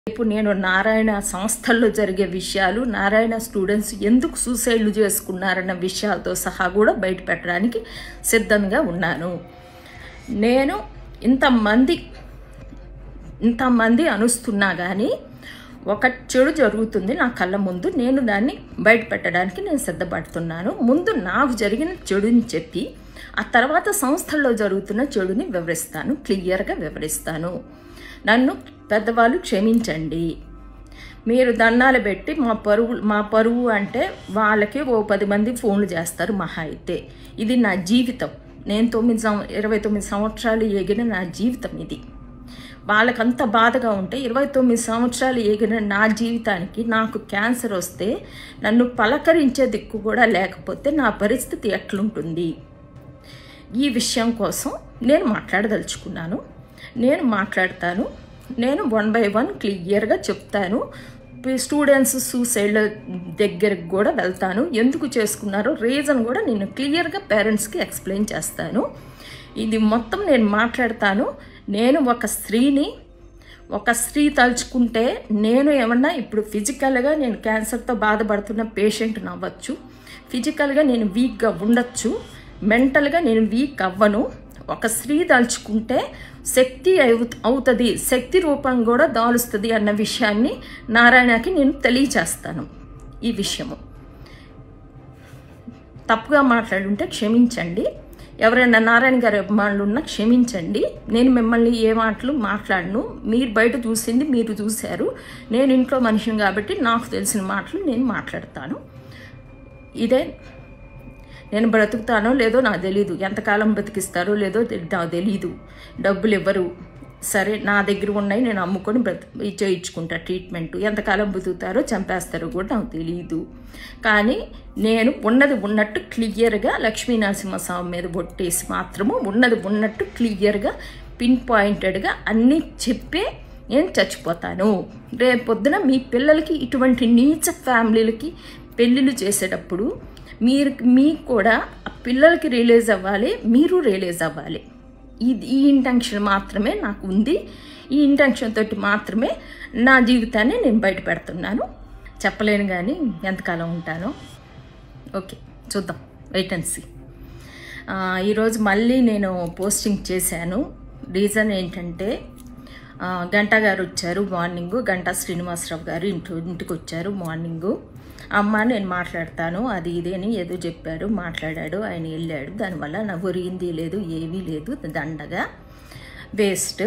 రేపు నేను నారాయణ సంస్థల్లో జరిగే విషయాలు నారాయణ స్టూడెంట్స్ ఎందుకు సూసైడ్లు చేసుకున్నారన్న విషయాలతో సహా కూడా బయట పెట్టడానికి సిద్ధంగా ఉన్నాను నేను ఇంతమంది ఇంతమంది అనుస్తున్నా కానీ ఒక చెడు జరుగుతుంది నా కళ్ళ ముందు నేను దాన్ని బయట పెట్టడానికి నేను సిద్ధపడుతున్నాను ముందు నాకు జరిగిన చెడుని చెప్పి ఆ తర్వాత సంస్థల్లో జరుగుతున్న చెడుని వివరిస్తాను క్లియర్గా వివరిస్తాను నన్ను పెద్దవాళ్ళు క్షమించండి మీరు దండాలు పెట్టి మా పరువు మా పరువు అంటే వాళ్ళకి ఓ పది మంది ఫోన్లు చేస్తారు మహా అయితే ఇది నా జీవితం నేను తొమ్మిది సం ఇరవై తొమ్మిది సంవత్సరాలు ఎగిన నా జీవితం ఇది వాళ్ళకంత బాధగా ఉంటే ఇరవై తొమ్మిది సంవత్సరాలు ఎగిన నా జీవితానికి నాకు క్యాన్సర్ వస్తే నన్ను పలకరించే దిక్కు కూడా లేకపోతే నా పరిస్థితి ఎట్లుంటుంది ఈ విషయం కోసం నేను మాట్లాడదలుచుకున్నాను నేను మాట్లాడతాను నేను వన్ బై వన్ క్లియర్గా చెప్తాను స్టూడెంట్స్ సూసైడ్ దగ్గరికి కూడా వెళ్తాను ఎందుకు చేసుకున్నారో రీజన్ కూడా నేను క్లియర్గా పేరెంట్స్కి ఎక్స్ప్లెయిన్ చేస్తాను ఇది మొత్తం నేను మాట్లాడతాను నేను ఒక స్త్రీని ఒక స్త్రీ తలుచుకుంటే నేను ఏమన్నా ఇప్పుడు ఫిజికల్గా నేను క్యాన్సర్తో బాధపడుతున్న పేషెంట్ అవ్వచ్చు ఫిజికల్గా నేను వీక్గా ఉండొచ్చు మెంటల్గా నేను వీక్ అవ్వను ఒక స్త్రీ దాల్చుకుంటే శక్తి అవు అవుతుంది శక్తి రూపం కూడా దాలుస్తుంది అన్న విషయాన్ని నారాయణకి నేను తెలియచేస్తాను ఈ విషయము తప్పుగా మాట్లాడుంటే క్షమించండి ఎవరైనా నారాయణ గారి అభిమానులు ఉన్నా క్షమించండి నేను మిమ్మల్ని ఏ మాటలు మాట్లాడను మీరు బయట చూసింది మీరు చూశారు నేను ఇంట్లో మనిషిని కాబట్టి నాకు తెలిసిన మాటలు నేను మాట్లాడతాను ఇదే నేను బ్రతుకుతానో లేదో నాకు తెలీదు ఎంతకాలం బ్రతికిస్తారో లేదో తె- నాకు తెలీదు డబ్బులు ఇవ్వరు సరే నా దగ్గర ఉన్నాయి నేను అమ్ముకొని బ్రత చేయించుకుంటా ట్రీట్మెంట్ ఎంతకాలం బతుకుతారో చంపేస్తారో కూడా నాకు తెలియదు కానీ నేను ఉన్నది ఉన్నట్టు క్లియర్గా లక్ష్మీ నరసింహస్వామి మీద బొట్టేసి మాత్రము ఉన్నది ఉన్నట్టు క్లియర్గా పిన్ పాయింటెడ్గా అన్నీ చెప్పే నేను చచ్చిపోతాను రేపు పొద్దున మీ పిల్లలకి ఇటువంటి నీచ ఫ్యామిలీలకి పెళ్ళిళ్ళు చేసేటప్పుడు మీరు మీకు కూడా ఆ పిల్లలకి రిలీజ్ అవ్వాలి మీరు రిలీజ్ అవ్వాలి ఇది ఈ ఇంటెన్షన్ మాత్రమే నాకు ఉంది ఈ ఇంటెన్షన్ తోటి మాత్రమే నా జీవితాన్ని నేను బయట పెడుతున్నాను చెప్పలేను కానీ ఎంతకాలం ఉంటానో ఓకే చూద్దాం వెయిట్ అండ్ సీ ఈరోజు మళ్ళీ నేను పోస్టింగ్ చేశాను రీజన్ ఏంటంటే ఆ, గంటా గారు వచ్చారు మార్నింగు గంటా శ్రీనివాసరావు గారు ఇంటి ఇంటికి వచ్చారు మార్నింగు అమ్మ నేను మాట్లాడతాను అది ఇది అని ఏదో చెప్పాడు మాట్లాడాడు ఆయన వెళ్ళాడు దానివల్ల నాకు ఒరిగింది లేదు ఏమీ లేదు దండగా వేస్ట్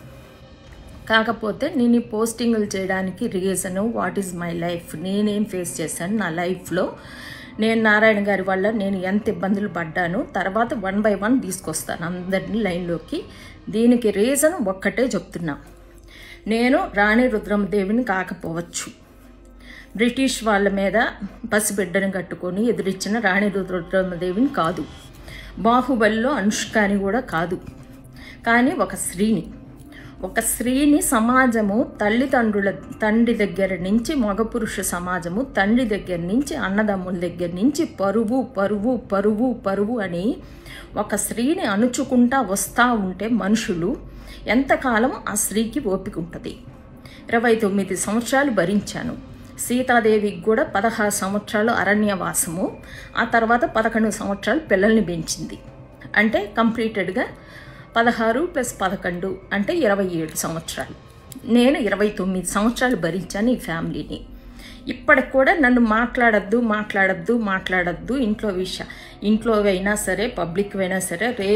కాకపోతే నేను ఈ పోస్టింగులు చేయడానికి reason what is my life నేనేం ఫేస్ చేశాను నా లైఫ్లో నేను నారాయణ గారి వల్ల నేను ఎంత ఇబ్బందులు పడ్డాను తర్వాత వన్ బై వన్ తీసుకొస్తాను అందరినీ లైన్లోకి దీనికి రీజన్ ఒక్కటే చెప్తున్నా నేను రాణి రుద్రమదేవిని కాకపోవచ్చు బ్రిటిష్ వాళ్ళ మీద పసిబిడ్డను కట్టుకొని ఎదురిచ్చిన రాణి రుద్రమదేవిని కాదు బాహుబలిలో అనుష్కాని కూడా కాదు కానీ ఒక స్త్రీని ఒక స్త్రీని సమాజము తల్లిదండ్రుల తండ్రి దగ్గర నుంచి మగపురుష సమాజము తండ్రి దగ్గర నుంచి అన్నదమ్ముల దగ్గర నుంచి పరువు పరువు పరువు పరువు అని ఒక స్త్రీని అణుచుకుంటా వస్తూ ఉంటే మనుషులు ఎంతకాలం ఆ స్త్రీకి ఓపిక ఉంటుంది ఇరవై తొమ్మిది సంవత్సరాలు భరించాను సీతాదేవికి కూడా పదహారు సంవత్సరాలు అరణ్యవాసము ఆ తర్వాత పదకొండు సంవత్సరాలు పిల్లల్ని పెంచింది అంటే కంప్లీటెడ్గా పదహారు ప్లస్ పదకొండు అంటే ఇరవై ఏడు సంవత్సరాలు నేను ఇరవై తొమ్మిది సంవత్సరాలు భరించాను ఈ ఫ్యామిలీని ఇప్పటికి కూడా నన్ను మాట్లాడద్దు మాట్లాడద్దు మాట్లాడద్దు ఇంట్లో విషయం ఇంట్లో అయినా సరే పబ్లిక్ అయినా సరే రే